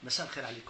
مساء الخير عليكم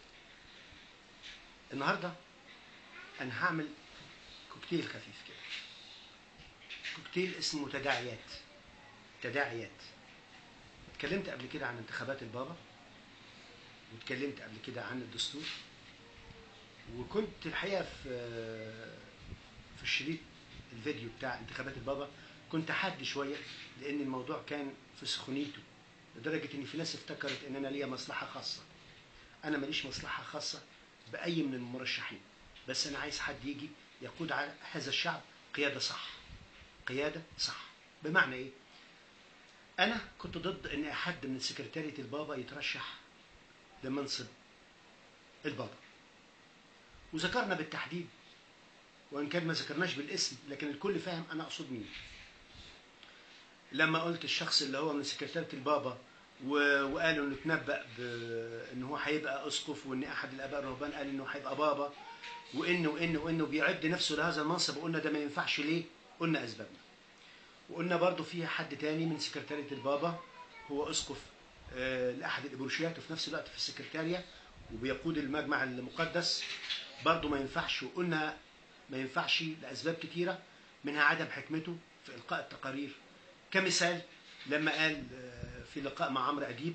النهارده انا هعمل كوكتيل خفيف كده كوكتيل اسمه تداعيات تداعيات اتكلمت قبل كده عن انتخابات البابا واتكلمت قبل كده عن الدستور وكنت الحقيقه في في الشريط الفيديو بتاع انتخابات البابا كنت حاد شويه لان الموضوع كان في سخونيته لدرجه ان في ناس افتكرت ان انا ليا مصلحه خاصه انا ماليش مصلحه خاصه باي من المرشحين بس انا عايز حد يجي يقود على هذا الشعب قياده صح قياده صح بمعنى ايه انا كنت ضد ان حد من سكرتاريه البابا يترشح لمنصب البابا وذكرنا بالتحديد وان كان ما ذكرناش بالاسم لكن الكل فاهم انا اقصد مين لما قلت الشخص اللي هو من سكرتاريه البابا وقالوا انه اتنبأ بان هو هيبقى اسقف وان احد الاباء الرهبان قال انه هيبقى بابا وانه وانه وانه بيعد نفسه لهذا المنصب وقلنا ده ما ينفعش ليه؟ قلنا اسبابنا. وقلنا برضه في حد تاني من سكرتاريه البابا هو اسقف آه لاحد الابروشيات وفي نفس الوقت في السكرتاريه وبيقود المجمع المقدس برضه ما ينفعش وقلنا ما ينفعش لاسباب كتيره منها عدم حكمته في القاء التقارير كمثال لما قال في لقاء مع عمرو اديب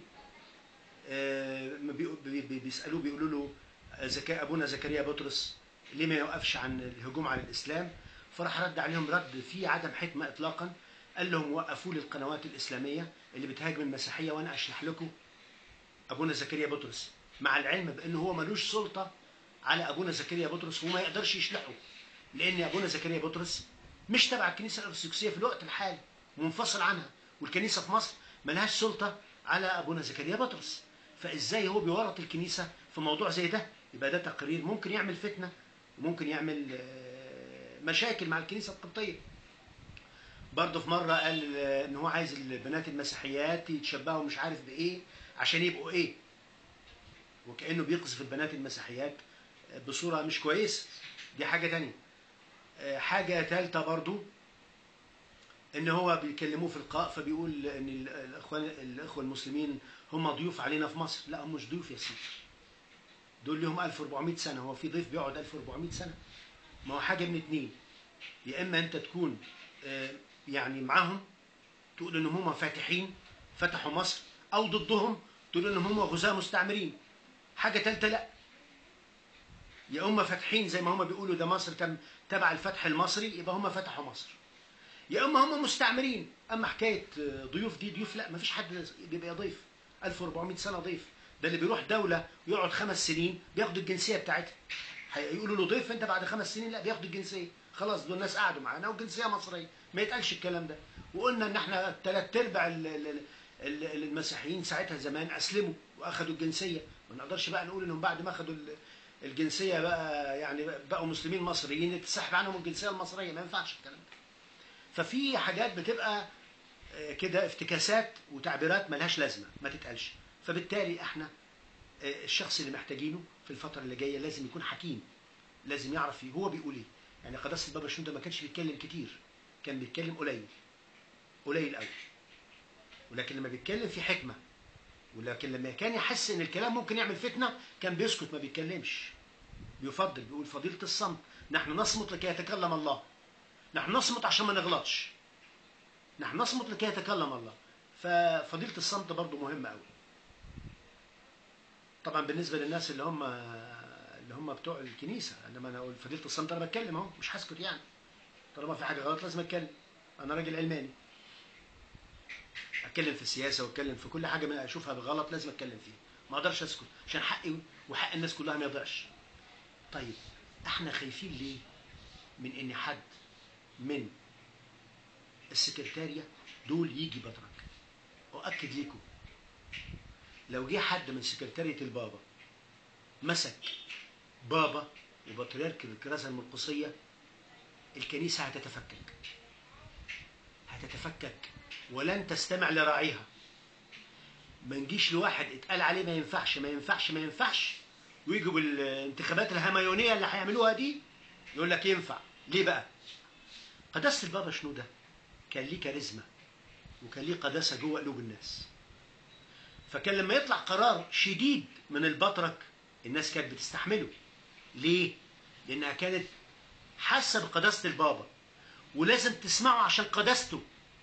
بيسالوه بيقولوا له زكاء ابونا زكريا بطرس ليه ما يوقفش عن الهجوم على الاسلام فراح رد عليهم رد فيه عدم حكمه اطلاقا قال لهم وقفوا لي القنوات الاسلاميه اللي بتهاجم المسيحيه وانا اشرح لكم ابونا زكريا بطرس مع العلم بانه هو ملوش سلطه على ابونا زكريا بطرس وما يقدرش يشلحه لان ابونا زكريا بطرس مش تبع الكنيسه الارثوذكسيه في الوقت الحالي منفصل عنها والكنيسه في مصر ملهاش سلطه على ابونا زكريا بطرس فازاي هو بيورط الكنيسه في موضوع زي ده يبقى ده تقرير ممكن يعمل فتنه وممكن يعمل مشاكل مع الكنيسه القبطيه برضه في مره قال ان هو عايز البنات المسيحيات يتشبهوا مش عارف بايه عشان يبقوا ايه وكانه بيقذف البنات المسيحيات بصوره مش كويسه دي حاجه تانية حاجه ثالثه برضه ان هو بيكلموه في لقاء فبيقول ان الاخوان الاخوه المسلمين هم ضيوف علينا في مصر لا هم مش ضيوف يا سيدي دول لهم 1400 سنه هو في ضيف بيقعد 1400 سنه ما هو حاجه من اتنين يا اما انت تكون يعني معاهم تقول ان هم فاتحين فتحوا مصر او ضدهم تقول ان هم غزاة مستعمرين حاجه ثالثه لا يا هم فاتحين زي ما هم بيقولوا ده مصر كان تبع الفتح المصري يبقى هم فتحوا مصر يا اما هم مستعمرين اما حكايه ضيوف دي ضيوف لا ما فيش حد بيبقى ضيف 1400 سنه ضيف ده اللي بيروح دوله ويقعد خمس سنين بياخد الجنسيه بتاعتها هيقولوا له ضيف انت بعد خمس سنين لا بياخد الجنسيه خلاص دول الناس قعدوا معانا والجنسيه مصريه ما يتقالش الكلام ده وقلنا ان احنا ثلاث ارباع المسيحيين ساعتها زمان اسلموا واخدوا الجنسيه ما نقدرش بقى نقول انهم بعد ما اخدوا الجنسيه بقى يعني بقوا مسلمين مصريين تسحب عنهم الجنسيه المصريه ما ينفعش الكلام ده ففي حاجات بتبقى كده افتكاسات وتعبيرات ملهاش لازمه ما تتقالش فبالتالي احنا الشخص اللي محتاجينه في الفتره اللي جايه لازم يكون حكيم لازم يعرف هو بيقول ايه يعني قداسه البابا شنودة ما كانش بيتكلم كتير كان بيتكلم قليل قليل قوي ولكن لما بيتكلم في حكمه ولكن لما كان يحس ان الكلام ممكن يعمل فتنه كان بيسكت ما بيتكلمش بيفضل بيقول فضيله الصمت نحن نصمت لكي يتكلم الله نحن نصمت عشان ما نغلطش نحن نصمت لكي يتكلم الله ففضيلة الصمت برضو مهمة قوي طبعا بالنسبة للناس اللي هم اللي هم بتوع الكنيسة انما انا اقول فضيلة الصمت انا بتكلم اهو مش هسكت يعني طالما في حاجة غلط لازم اتكلم انا راجل علماني اتكلم في السياسة واتكلم في كل حاجة ما اشوفها بغلط لازم اتكلم فيها ما اقدرش اسكت عشان حقي وحق الناس كلها ما يضيعش طيب احنا خايفين ليه من ان حد من السكرتارية دول يجي بطرك أؤكد لكم لو جه حد من سكرتارية البابا مسك بابا وبطريرك الكراسة المرقصية الكنيسة هتتفكك هتتفكك ولن تستمع لراعيها ما نجيش لواحد اتقال عليه ما ينفعش ما ينفعش ما ينفعش ويجوا بالانتخابات الهميونية اللي هيعملوها دي يقول لك ينفع ليه بقى قداسة البابا شنودة كان ليه كاريزما وكان ليه قداسة جوه قلوب الناس فكان لما يطلع قرار شديد من البطرك الناس كانت بتستحمله ليه؟ لأنها كانت حاسة بقداسة البابا ولازم تسمعه عشان قداسته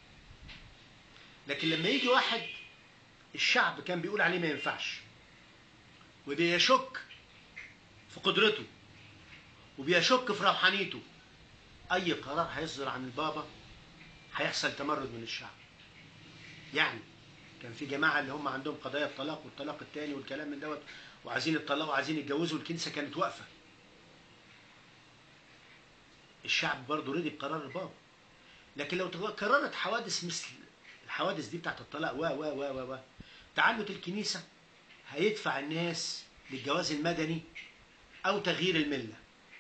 لكن لما يجي واحد الشعب كان بيقول عليه ما ينفعش وبيشك في قدرته وبيشك في روحانيته اي قرار هيصدر عن البابا هيحصل تمرد من الشعب يعني كان في جماعه اللي هم عندهم قضايا الطلاق والطلاق الثاني والكلام من دوت وعايزين يطلقوا وعايزين يتجوزوا الكنيسه كانت واقفه الشعب برضه رضي بقرار البابا لكن لو قررت حوادث مثل الحوادث دي بتاعت الطلاق و و و و و تعنت الكنيسه هيدفع الناس للجواز المدني او تغيير المله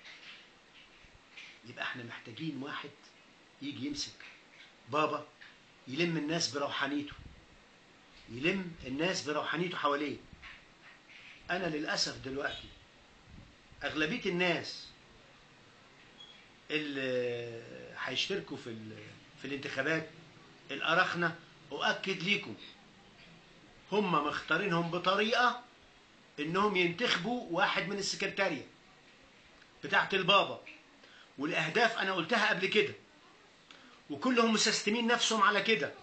يبقى احنا محتاجين واحد يجي يمسك بابا يلم الناس بروحانيته يلم الناس بروحانيته حواليه انا للاسف دلوقتي اغلبيه الناس اللي هيشتركوا في في الانتخابات الاراخنه اؤكد ليكم هم مختارينهم بطريقه انهم ينتخبوا واحد من السكرتاريه بتاعت البابا والاهداف انا قلتها قبل كده وكلهم مسستمين نفسهم على كده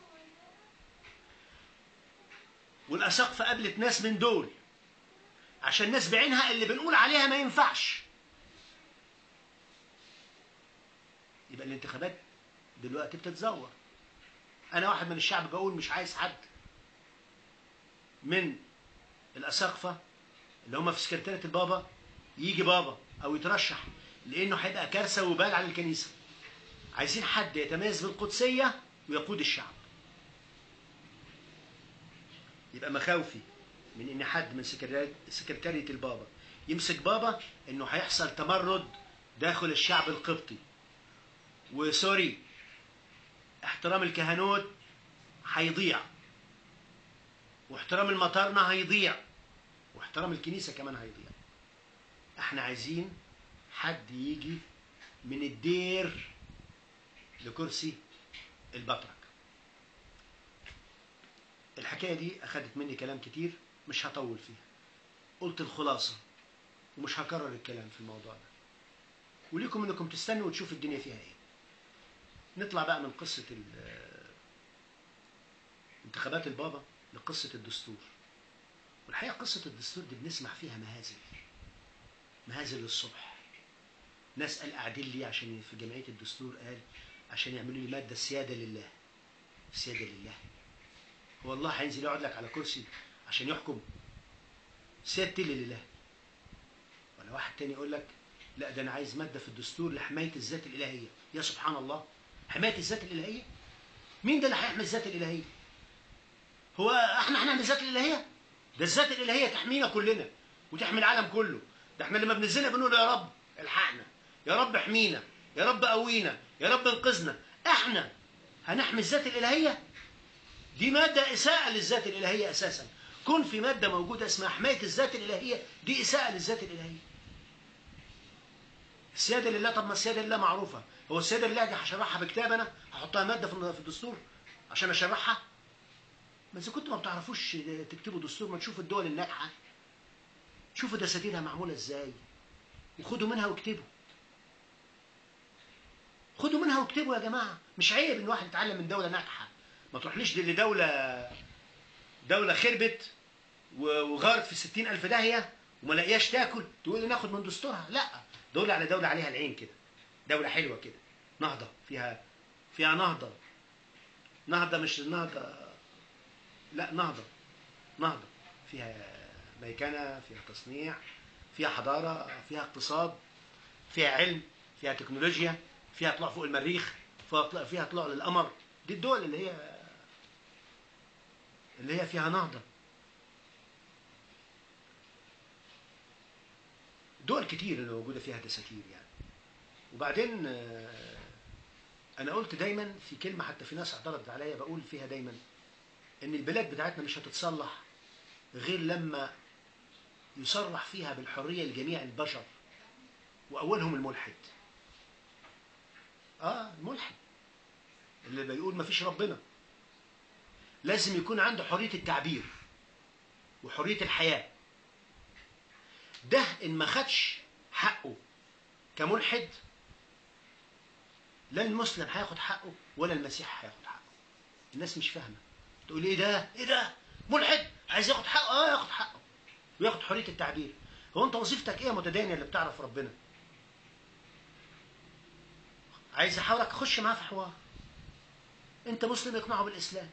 والاساقفه قابلت ناس من دول عشان ناس بعينها اللي بنقول عليها ما ينفعش يبقى الانتخابات دلوقتي بتتزور انا واحد من الشعب بقول مش عايز حد من الاساقفه اللي هم في سكرتيرة البابا يجي بابا او يترشح لانه هيبقى كارثه وبال على الكنيسه عايزين حد يتميز بالقدسيه ويقود الشعب يبقى مخاوفي من ان حد من سكرتارية البابا يمسك بابا انه هيحصل تمرد داخل الشعب القبطي وسوري احترام الكهنوت هيضيع واحترام المطارنة هيضيع واحترام الكنيسة كمان هيضيع احنا عايزين حد يجي من الدير لكرسي البطرك الحكاية دي أخدت مني كلام كتير مش هطول فيها قلت الخلاصة ومش هكرر الكلام في الموضوع ده وليكم انكم تستنوا وتشوفوا الدنيا فيها ايه نطلع بقى من قصة انتخابات البابا لقصة الدستور والحقيقة قصة الدستور دي بنسمع فيها مهازل مهازل للصبح ناس قال قاعدين لي عشان في جمعية الدستور قال عشان يعملوا لي مادة السيادة لله السيادة لله هو الله هينزل يقعد لك على كرسي عشان يحكم سيادتي لله ولا واحد تاني يقول لك لا ده انا عايز مادة في الدستور لحماية الذات الإلهية يا سبحان الله حماية الذات الإلهية مين ده اللي هيحمي الذات الإلهية هو احنا هنعمل الذات الإلهية ده الذات الإلهية تحمينا كلنا وتحمي العالم كله ده احنا لما بنزلنا بنقول يا رب الحقنا يا رب احمينا يا رب قوينا يا رب انقذنا احنا هنحمي الذات الإلهية دي مادة إساءة للذات الإلهية أساسا كون في مادة موجودة اسمها حماية الذات الإلهية دي إساءة للذات الإلهية السيادة لله طب ما السيادة لله معروفة هو السيادة لله دي هشرحها بكتاب أنا هحطها مادة في الدستور عشان أشرحها ما إذا كنتوا ما بتعرفوش تكتبوا دستور ما تشوفوا الدول الناجحة شوفوا دساتيرها معمولة إزاي وخدوا منها واكتبوا خدوا منها واكتبوا يا جماعة مش عيب إن واحد يتعلم من دولة ناجحة ما تروحليش لدولة دولة خربت وغارت في ستين ألف داهية وما لاقياش تاكل تقول لي ناخد من دستورها لا دولة على دولة عليها العين كده دولة حلوة كده نهضة فيها فيها نهضة نهضة مش نهضة لا نهضة نهضة فيها ميكنة فيها تصنيع فيها حضارة فيها اقتصاد فيها علم فيها تكنولوجيا فيها طلوع فوق المريخ فيها طلوع للقمر دي الدول اللي هي اللي هي فيها نهضة دول كتير اللي موجودة فيها دساتير يعني وبعدين أنا قلت دايما في كلمة حتى في ناس اعترضت عليا بقول فيها دايما إن البلاد بتاعتنا مش هتتصلح غير لما يصرح فيها بالحرية لجميع البشر وأولهم الملحد آه الملحد اللي بيقول ما فيش ربنا لازم يكون عنده حرية التعبير وحريه الحياه ده ان ما خدش حقه كملحد لا المسلم هياخد حقه ولا المسيح هياخد حقه الناس مش فاهمه تقول ايه ده ايه ده ملحد عايز ياخد حقه اه ياخد حقه وياخد حريه التعبير هو انت وظيفتك ايه يا متدين اللي بتعرف ربنا عايز احاورك خش معاه في حوار انت مسلم اقنعه بالاسلام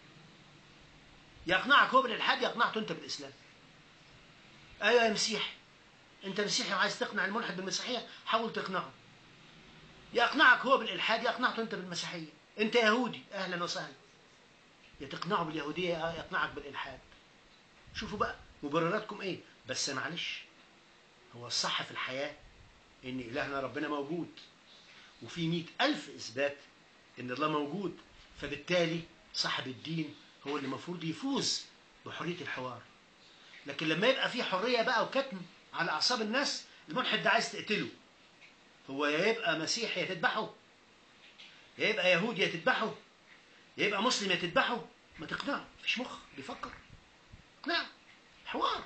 يقنعك هو بالالحاد يقنعته انت بالاسلام ايوه يا مسيحي انت مسيحي وعايز تقنع الملحد بالمسيحيه حاول تقنعه يقنعك هو بالالحاد يقنعته انت بالمسيحيه انت يهودي اهلا وسهلا يا تقنعه باليهوديه يا يقنعك بالالحاد شوفوا بقى مبرراتكم ايه بس معلش هو الصح في الحياه ان الهنا ربنا موجود وفي مئة ألف إثبات إن الله موجود فبالتالي صاحب الدين هو اللي المفروض يفوز بحرية الحوار لكن لما يبقى في حرية بقى وكتم على أعصاب الناس الملحد ده عايز تقتله هو يا يبقى مسيحي يا تذبحه يا يبقى يهودي يا تذبحه يا يبقى مسلم يا تذبحه ما تقنعه مفيش مخ بيفكر اقنعه حوار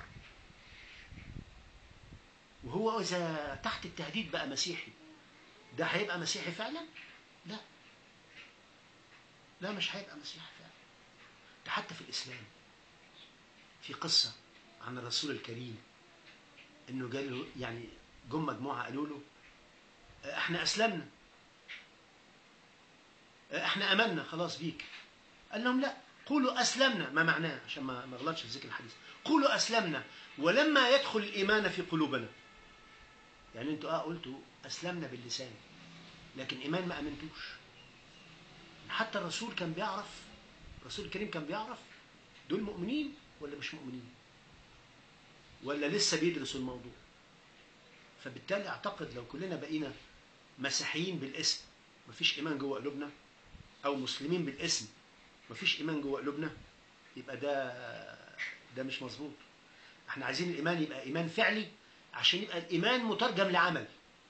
وهو إذا تحت التهديد بقى مسيحي ده هيبقى مسيحي فعلا؟ لا لا مش هيبقى مسيحي فعلا ده حتى في الإسلام في قصة عن الرسول الكريم إنه جاله يعني جم مجموعة قالوا له إحنا أسلمنا إحنا أمنا خلاص بيك قال لهم لا قولوا أسلمنا ما معناه عشان ما ما غلطش في ذكر الحديث قولوا أسلمنا ولما يدخل الإيمان في قلوبنا يعني انتوا اه قلتوا اسلمنا باللسان لكن ايمان ما امنتوش حتى الرسول كان بيعرف الرسول الكريم كان بيعرف دول مؤمنين ولا مش مؤمنين ولا لسه بيدرسوا الموضوع فبالتالي اعتقد لو كلنا بقينا مسيحيين بالاسم مفيش ايمان جوه قلوبنا او مسلمين بالاسم مفيش ايمان جوه قلوبنا يبقى ده ده مش مظبوط احنا عايزين الايمان يبقى ايمان فعلي عشان يبقى الإيمان مترجم لعمل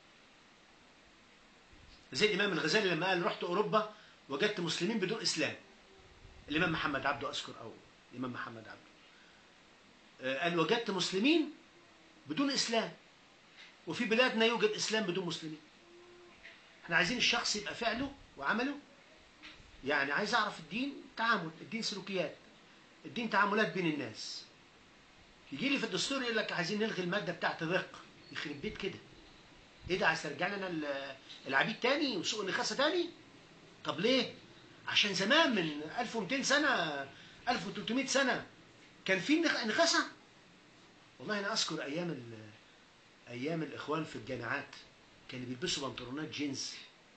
زي الإمام الغزالي لما قال رحت أوروبا وجدت مسلمين بدون إسلام الإمام محمد عبده أذكر أو الإمام محمد عبده قال وجدت مسلمين بدون إسلام وفي بلادنا يوجد إسلام بدون مسلمين احنا عايزين الشخص يبقى فعله وعمله يعني عايز أعرف الدين تعامل الدين سلوكيات الدين تعاملات بين الناس يجي لي في الدستور يقول لك عايزين نلغي الماده بتاعت الرق يخرب بيت كده ايه ده عايز ترجع لنا العبيد تاني وسوق النخاسه تاني طب ليه عشان زمان من 1200 سنه 1300 سنه كان في نخاسه والله انا اذكر ايام ايام الاخوان في الجامعات كانوا بيلبسوا بنطلونات جينز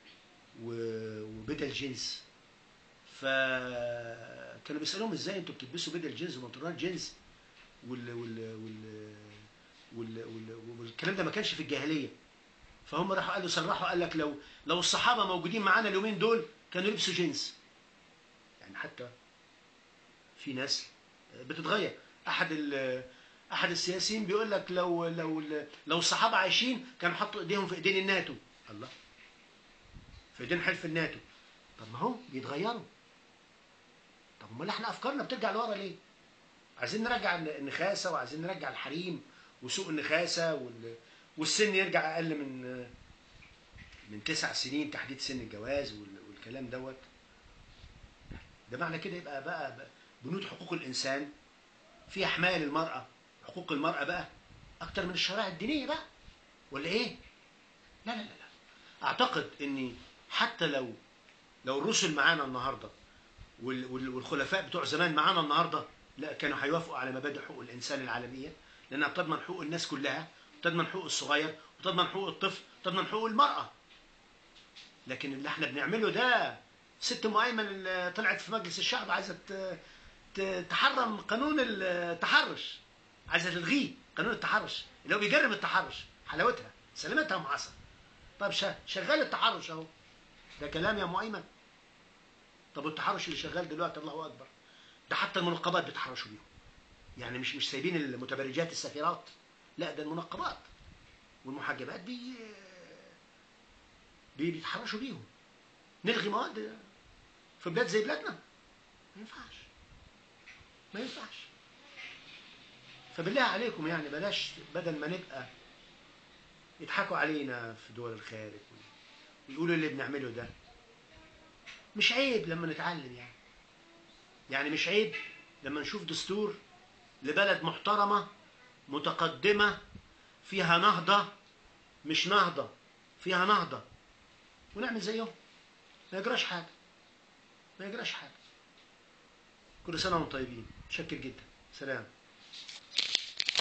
وبدل جينز فكانوا بيسالوهم ازاي انتوا بتلبسوا بدل جينز وبنطلونات جينز وال وال وال وال وال والكلام ده ما كانش في الجاهليه فهم راحوا قالوا صرحوا قال لك لو لو الصحابه موجودين معانا اليومين دول كانوا يلبسوا جينز يعني حتى في ناس بتتغير احد احد السياسيين بيقول لك لو لو لو الصحابه عايشين كانوا حطوا ايديهم في ايدين الناتو الله في ايدين حلف الناتو طب ما هو بيتغيروا طب امال احنا افكارنا بترجع لورا ليه؟ عايزين نرجع النخاسه وعايزين نرجع الحريم وسوق النخاسه وال... والسن يرجع اقل من من تسع سنين تحديد سن الجواز وال... والكلام دوت ده معنى كده يبقى بقى بنود حقوق الانسان فيها حمايه للمراه حقوق المراه بقى اكتر من الشرائع الدينيه بقى ولا ايه؟ لا لا لا لا اعتقد ان حتى لو لو الرسل معانا النهارده وال... وال... والخلفاء بتوع زمان معانا النهارده لا كانوا هيوافقوا على مبادئ حقوق الانسان العالميه لانها بتضمن حقوق الناس كلها بتضمن حقوق الصغير وتضمن حقوق الطفل وتضمن حقوق المراه لكن اللي احنا بنعمله ده ست ام ايمن اللي طلعت في مجلس الشعب عايزه تحرم قانون التحرش عايزه تلغيه قانون التحرش اللي هو بيجرم التحرش حلاوتها سلامتها معاصر طب شغال التحرش اهو ده كلام يا ام ايمن طب والتحرش اللي شغال دلوقتي الله اكبر ده حتى المنقبات بيتحرشوا بيهم يعني مش مش سايبين المتبرجات السفيرات لا ده المنقبات والمحجبات بي بي بيتحرشوا بيهم نلغي مواد في بلاد زي بلادنا ما ينفعش ما ينفعش فبالله عليكم يعني بلاش بدل ما نبقى يضحكوا علينا في دول الخارج ويقولوا اللي بنعمله ده مش عيب لما نتعلم يعني يعني مش عيب لما نشوف دستور لبلد محترمة متقدمة فيها نهضة مش نهضة فيها نهضة ونعمل زيهم ما يجراش حاجة ما يجراش حاجة كل سنة وانتم طيبين شكر جدا سلام